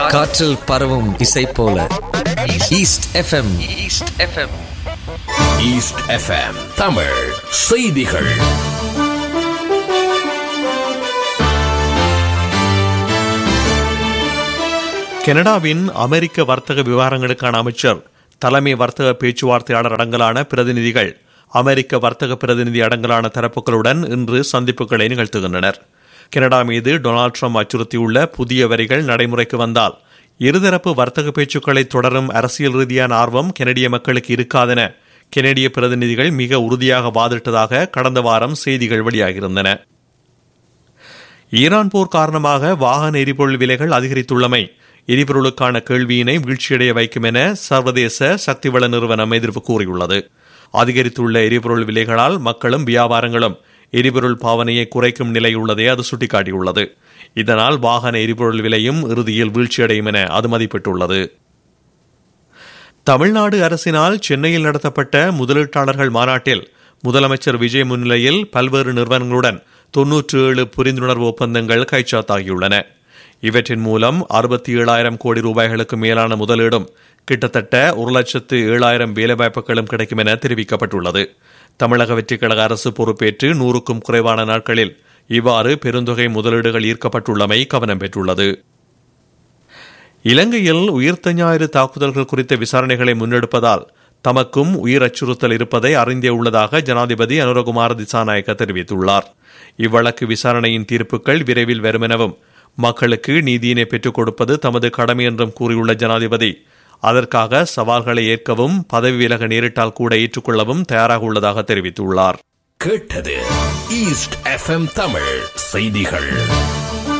காற்றில் பரவும் இசை போல east FM east FM east FM Tamil செய்திகள் கனடாவின் அமெரிக்க வர்த்தக விவகாரங்களுக்கான அமைச்சர் தலைமை வர்த்தக பேச்சுவார்த்தையாளர் அடங்கலான பிரதிநிதிகள் அமெரிக்க வர்த்தக பிரதிநிதி அடங்கலான தரப்புகளுடன் இன்று சந்திப்புகளை நிகழ்த்துகின்றனர் கனடா மீது டொனால்ட் ட்ரம்ப் அச்சுறுத்தியுள்ள புதிய வரிகள் நடைமுறைக்கு வந்தால் இருதரப்பு வர்த்தக பேச்சுக்களை தொடரும் அரசியல் ரீதியான ஆர்வம் கெனடிய மக்களுக்கு இருக்காதென கெனடிய பிரதிநிதிகள் மிக உறுதியாக வாதிட்டதாக கடந்த வாரம் செய்திகள் வெளியாகியிருந்தன ஈரான் போர் காரணமாக வாகன எரிபொருள் விலைகள் அதிகரித்துள்ளமை எரிபொருளுக்கான கேள்வியினை வீழ்ச்சியடைய வைக்கும் என சர்வதேச சக்திவள நிறுவனம் எதிர்ப்பு கூறியுள்ளது அதிகரித்துள்ள எரிபொருள் விலைகளால் மக்களும் வியாபாரங்களும் எரிபொருள் பாவனையை குறைக்கும் நிலை உள்ளதை அது சுட்டிக்காட்டியுள்ளது இதனால் வாகன எரிபொருள் விலையும் இறுதியில் வீழ்ச்சியடையும் என அது மதிப்பிட்டுள்ளது தமிழ்நாடு அரசினால் சென்னையில் நடத்தப்பட்ட முதலீட்டாளர்கள் மாநாட்டில் முதலமைச்சர் விஜய் முன்னிலையில் பல்வேறு நிறுவனங்களுடன் தொன்னூற்று ஏழு புரிந்துணர்வு ஒப்பந்தங்கள் கைச்சாத்தாகியுள்ளன இவற்றின் மூலம் அறுபத்தி ஏழாயிரம் கோடி ரூபாய்களுக்கு மேலான முதலீடும் கிட்டத்தட்ட ஒரு லட்சத்து ஏழாயிரம் வேலைவாய்ப்புகளும் கிடைக்கும் என தெரிவிக்கப்பட்டுள்ளது தமிழக வெற்றிக்கழக அரசு பொறுப்பேற்று நூறுக்கும் குறைவான நாட்களில் இவ்வாறு பெருந்தொகை முதலீடுகள் ஈர்க்கப்பட்டுள்ளமை கவனம் பெற்றுள்ளது இலங்கையில் உயிர்த்த ஞாயிறு தாக்குதல்கள் குறித்த விசாரணைகளை முன்னெடுப்பதால் தமக்கும் உயிர் அச்சுறுத்தல் இருப்பதை அறிந்தே உள்ளதாக ஜனாதிபதி அனுரகுமார திசாநாயக்க தெரிவித்துள்ளார் இவ்வழக்கு விசாரணையின் தீர்ப்புகள் விரைவில் வரும் எனவும் மக்களுக்கு நீதியினை பெற்றுக் கொடுப்பது தமது கடமை என்றும் கூறியுள்ள ஜனாதிபதி அதற்காக சவால்களை ஏற்கவும் பதவி விலக நேரிட்டால் கூட ஏற்றுக்கொள்ளவும் தயாராக உள்ளதாக தெரிவித்துள்ளார் கேட்டது ஈஸ்ட் எஃப்எம் தமிழ் செய்திகள்